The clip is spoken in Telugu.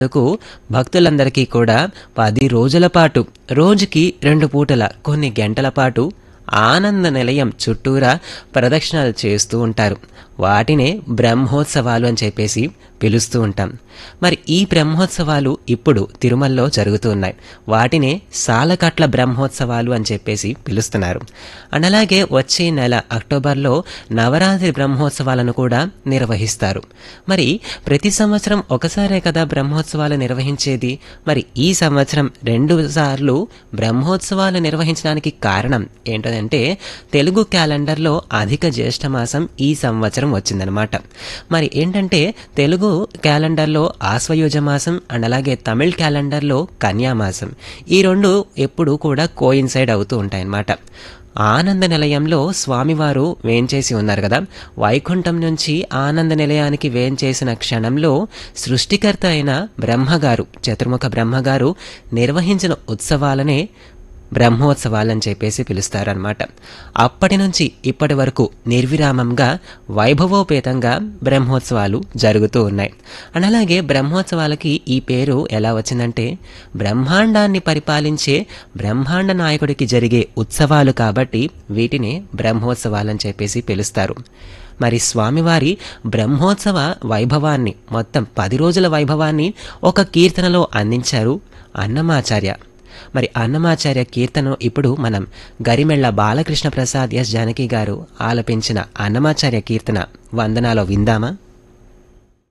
కు భక్తులందరికీ కూడా పది రోజుల పాటు రోజుకి రెండు పూటల కొన్ని గంటల పాటు ఆనంద నిలయం చుట్టూరా ప్రదక్షిణలు చేస్తూ ఉంటారు వాటినే బ్రహ్మోత్సవాలు అని చెప్పేసి పిలుస్తూ ఉంటాం మరి ఈ బ్రహ్మోత్సవాలు ఇప్పుడు తిరుమలలో జరుగుతూ ఉన్నాయి వాటినే సాలకట్ల బ్రహ్మోత్సవాలు అని చెప్పేసి పిలుస్తున్నారు అండ్ అలాగే వచ్చే నెల అక్టోబర్లో నవరాత్రి బ్రహ్మోత్సవాలను కూడా నిర్వహిస్తారు మరి ప్రతి సంవత్సరం ఒకసారే కదా బ్రహ్మోత్సవాలు నిర్వహించేది మరి ఈ సంవత్సరం రెండు సార్లు బ్రహ్మోత్సవాలు నిర్వహించడానికి కారణం ఏంటంటే తెలుగు క్యాలెండర్లో అధిక జ్యేష్ఠ మాసం ఈ సంవత్సరం వచ్చిందనమాట మరి ఏంటంటే తెలుగు క్యాలెండర్లో ఆశ్వయుజ మాసం అండ్ అలాగే తమిళ్ క్యాలెండర్లో కన్యామాసం ఈ రెండు ఎప్పుడు కూడా కోయిన్సైడ్ అవుతూ ఉంటాయన్నమాట ఆనంద నిలయంలో స్వామివారు వేంచేసి ఉన్నారు కదా వైకుంఠం నుంచి ఆనంద నిలయానికి వేంచేసిన క్షణంలో సృష్టికర్త అయిన బ్రహ్మగారు చతుర్ముఖ బ్రహ్మగారు నిర్వహించిన ఉత్సవాలనే బ్రహ్మోత్సవాలని చెప్పేసి పిలుస్తారనమాట అప్పటి నుంచి ఇప్పటి వరకు నిర్విరామంగా వైభవోపేతంగా బ్రహ్మోత్సవాలు జరుగుతూ ఉన్నాయి అండ్ అలాగే బ్రహ్మోత్సవాలకి ఈ పేరు ఎలా వచ్చిందంటే బ్రహ్మాండాన్ని పరిపాలించే బ్రహ్మాండ నాయకుడికి జరిగే ఉత్సవాలు కాబట్టి వీటిని బ్రహ్మోత్సవాలని చెప్పేసి పిలుస్తారు మరి స్వామివారి బ్రహ్మోత్సవ వైభవాన్ని మొత్తం పది రోజుల వైభవాన్ని ఒక కీర్తనలో అందించారు అన్నమాచార్య మరి అన్నమాచార్య కీర్తన ఇప్పుడు మనం గరిమెళ్ల బాలకృష్ణ ప్రసాద్ ఎస్ జానకి గారు ఆలపించిన అన్నమాచార్య కీర్తన వందనాలో విందామా